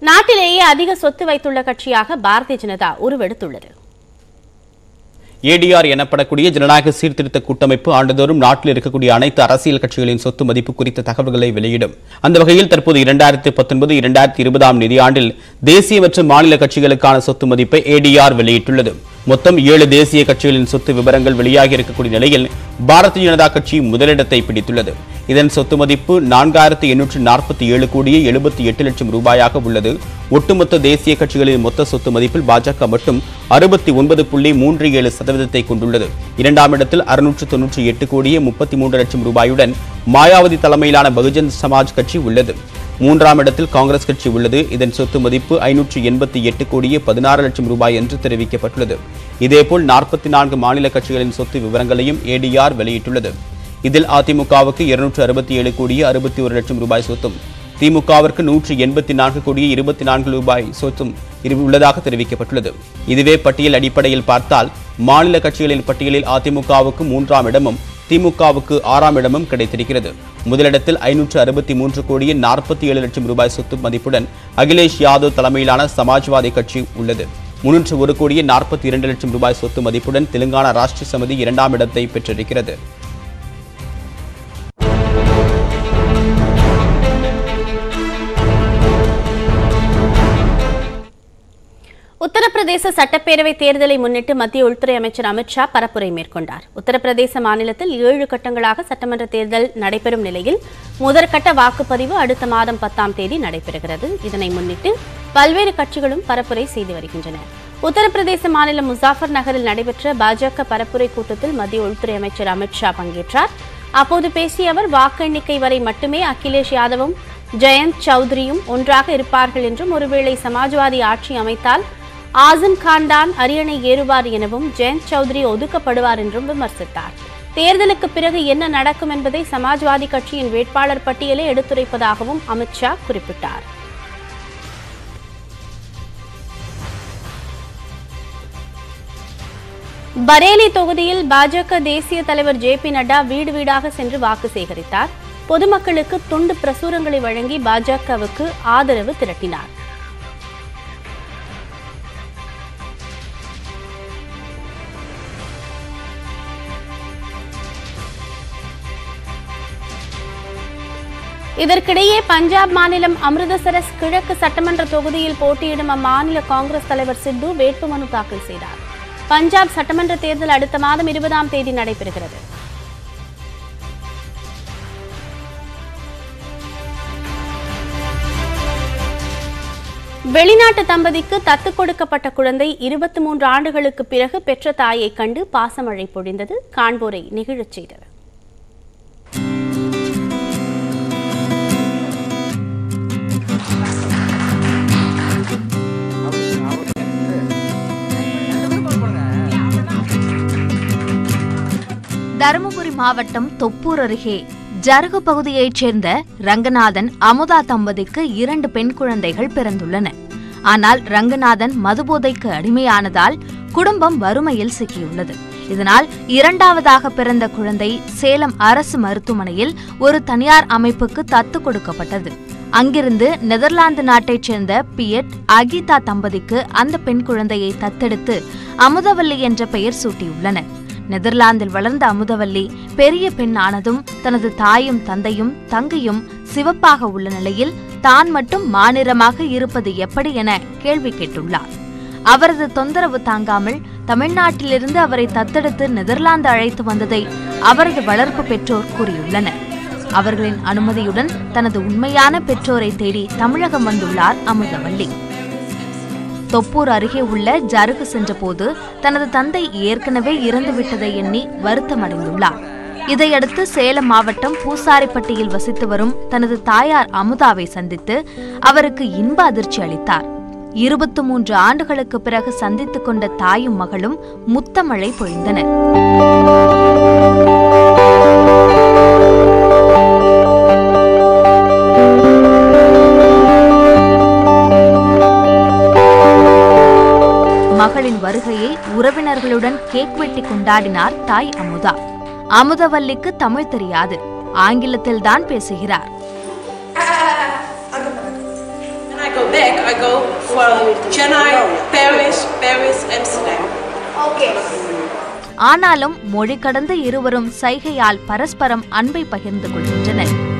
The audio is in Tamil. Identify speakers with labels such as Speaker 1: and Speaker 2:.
Speaker 1: நாட்டிலேயே அதிக சொத்து வைத்துள்ள கட்சியாக பாரதிய ஜனதா உருவெடுத்துள்ளது
Speaker 2: ஏடிஆர் எனப்படக்கூடிய ஜனநாயக சீர்திருத்த கூட்டமைப்பு ஆண்டுதோறும் நாட்டில் இருக்கக்கூடிய அனைத்து அரசியல் கட்சிகளின் சொத்து மதிப்பு குறித்த தகவல்களை வெளியிடும் அந்த வகையில் தற்போது இரண்டாயிரத்தி பத்தொன்பது இரண்டாயிரத்தி இருபதாம் நிதியாண்டில் தேசிய மற்றும் மாநில கட்சிகளுக்கான சொத்து மதிப்பை ஏடிஆர் வெளியிட்டுள்ளது மொத்தம் ஏழு தேசிய கட்சிகளின் சொத்து விவரங்கள் வெளியாகி இருக்கக்கூடிய நிலையில் பாரதிய ஜனதா கட்சி முதலிடத்தை பிடித்துள்ளது இதன் சொத்து மதிப்பு நான்காயிரத்து எண்ணூற்று நாற்பத்தி ஏழு கோடியே எழுபத்தி எட்டு லட்சம் ரூபாயாக உள்ளது ஒட்டுமொத்த தேசிய கட்சிகளின் மொத்த சொத்து மதிப்பில் பாஜக மட்டும் அறுபத்தி ஒன்பது புள்ளி மூன்று ஏழு சதவீதத்தை கொண்டுள்ளது இரண்டாம் இடத்தில் அறுநூற்று தொன்னூற்றி எட்டு கோடியே முப்பத்தி மூன்று லட்சம் ரூபாயுடன் மாயாவதி தலைமையிலான பகுஜன் சமாஜ் கட்சி உள்ளது மூன்றாம் இடத்தில் காங்கிரஸ் கட்சி உள்ளது இதன் சொத்து மதிப்பு ஐநூற்று எண்பத்தி எட்டு கோடியே பதினாறு லட்சம் ரூபாய் என்று தெரிவிக்கப்பட்டுள்ளது இதேபோல் நாற்பத்தி நான்கு மாநில கட்சிகளின் சொத்து விவரங்களையும் ஏடிஆர் வெளியிட்டுள்ளது இதில் அதிமுகவுக்கு இருநூற்று அறுபத்தி ஏழு கோடியே அறுபத்தி ஒரு லட்சம் ரூபாய் சொத்தும் திமுகவிற்கு நூற்று எண்பத்தி நான்கு கோடியே இருபத்தி நான்கு ரூபாய் சொத்தும் இரு- உள்ளதாக தெரிவிக்கப்பட்டுள்ளது இதுவே பட்டியல் அடிப்படையில் பார்த்தால் மாநில கட்சிகளின் பட்டியலில் அதிமுகவுக்கு மூன்றாம் இடமும் திமுகவுக்கு ஆறாம் இடமும் கிடைத்திருக்கிறது முதலிடத்தில் ஐநூற்று அறுபத்தி மூன்று கோடியே நாற்பத்தி ஏழு லட்சம் ரூபாய் சொத்து மதிப்புடன் அகிலேஷ் யாதவ் தலைமையிலான சமாஜ்வாதி கட்சி உள்ளது முன்னூற்று ஒரு கோடியே நாற்பத்தி இரண்டு லட்சம் ரூபாய் சொத்து மதிப்புடன் தெலுங்கானா ராஷ்டிரிய சமிதி இரண்டாம் இடத்தை பெற்றிருக்கிறது
Speaker 1: உத்தரப்பிரதேச சட்டப்பேரவை தேர்தலை முன்னிட்டு மத்திய உள்துறை அமைச்சர் அமித்ஷா பரப்புரை மேற்கொண்டார் உத்தரப்பிரதேச மாநிலத்தில் ஏழு கட்டங்களாக சட்டமன்ற தேர்தல் நடைபெறும் நிலையில் முதற்கட்ட வாக்குப்பதிவு அடுத்த மாதம் பத்தாம் தேதி நடைபெறுகிறது இதனை முன்னிட்டு பல்வேறு கட்சிகளும் பரப்புரை செய்து வருகின்றன உத்தரப்பிரதேச மாநிலம் முசாஃபர் நகரில் நடைபெற்ற பாஜக பரப்புரை கூட்டத்தில் மத்திய உள்துறை அமைச்சர் அமித்ஷா பங்கேற்றார் அப்போது பேசிய அவர் வாக்கு எண்ணிக்கை வரை மட்டுமே அகிலேஷ் யாதவும் ஜெயந்த் சௌத்ரியும் ஒன்றாக இருப்பார்கள் என்றும் ஒருவேளை சமாஜ்வாதி ஆட்சி அமைத்தால் ஆசம் கான் தான் அரியணை ஏறுவார் எனவும் ஜெயந்த் சௌத்ரி ஒதுக்கப்படுவார் என்றும் விமர்சித்தார் தேர்தலுக்கு பிறகு என்ன நடக்கும் என்பதை சமாஜ்வாதி கட்சியின் வேட்பாளர் பட்டியலை எடுத்துரைப்பதாகவும் அமித்ஷா குறிப்பிட்டார் பரேலி தொகுதியில் பாஜக தேசிய தலைவர் ஜே பி நட்டா வீடு வீடாக சென்று வாக்கு சேகரித்தார் பொதுமக்களுக்கு துண்டு பிரசுரங்களை வழங்கி பாஜகவுக்கு ஆதரவு திரட்டினார் இதற்கிடையே பஞ்சாப் மாநிலம் அமிர்தசரஸ் கிழக்கு சட்டமன்ற தொகுதியில் போட்டியிடும் அம்மாநில காங்கிரஸ் தலைவர் சித்து வேட்புமனு தாக்கல் செய்தார் பஞ்சாப் சட்டமன்ற தேர்தல் அடுத்த மாதம் இருபதாம் தேதி நடைபெறுகிறது வெளிநாட்டு தம்பதிக்கு தத்து கொடுக்கப்பட்ட குழந்தை இருபத்தி மூன்று ஆண்டுகளுக்கு பிறகு பெற்ற தாயை கண்டு பாசமழை பொழிந்தது காண்போரை நெகிழச் செய்தது
Speaker 3: தருமபுரி மாவட்டம் தொப்பூர் அருகே ஜருகு பகுதியைச் சேர்ந்த ரங்கநாதன் அமுதா தம்பதிக்கு இரண்டு பெண் குழந்தைகள் பிறந்துள்ளன ஆனால் ரங்கநாதன் மதுபோதைக்கு அடிமையானதால் குடும்பம் வறுமையில் சிக்கியுள்ளது இதனால் இரண்டாவதாக பிறந்த குழந்தை சேலம் அரசு மருத்துவமனையில் ஒரு தனியார் அமைப்புக்கு தத்து கொடுக்கப்பட்டது அங்கிருந்து நெதர்லாந்து நாட்டைச் சேர்ந்த பியட் அகிதா தம்பதிக்கு அந்த பெண் குழந்தையை தத்தெடுத்து அமுதவல்லி என்ற பெயர் சூட்டியுள்ளனர் நெதர்லாந்தில் வளர்ந்த அமுதவல்லி பெரிய பெண் ஆனதும் தனது தாயும் தந்தையும் தங்கையும் சிவப்பாக உள்ள நிலையில் தான் மட்டும் மாநிறமாக இருப்பது எப்படி என கேள்வி கேட்டுள்ளார் அவரது தொந்தரவு தாங்காமல் தமிழ்நாட்டிலிருந்து அவரை தத்தெடுத்து நெதர்லாந்து அழைத்து வந்ததை அவரது வளர்ப்பு பெற்றோர் கூறியுள்ளனர் அவர்களின் அனுமதியுடன் தனது உண்மையான பெற்றோரை தேடி தமிழகம் வந்துள்ளார் அமுதவல்லி தொப்பூர் அருகே உள்ள ஜருகு சென்றபோது தனது தந்தை ஏற்கனவே இறந்துவிட்டதை எண்ணி வருத்தமடைந்துள்ளார் இதையடுத்து சேலம் மாவட்டம் பூசாரிப்பட்டியில் வசித்து வரும் தனது தாயார் அமுதாவை சந்தித்து அவருக்கு இன்ப அதிர்ச்சி அளித்தார் இருபத்து மூன்று ஆண்டுகளுக்கு பிறகு சந்தித்துக் கொண்ட தாயும் மகளும் முத்தமழை பொழிந்தனர் மகளின் வருகையை உறவினர்களுடன் கேக் வெட்டி கொண்டாடினார் தாய் அமுதா அமுதவல்லிக்கு தமிழ் தெரியாது ஆங்கிலத்தில் தான் பேசுகிறார்
Speaker 4: When I go back, I I go for Chennai, Paris, Paris, Amsterdam.
Speaker 3: ஆனாலும் மொழி கடந்த இருவரும் சைகையால் பரஸ்பரம் அன்பை பகிர்ந்து கொள்கின்றனர்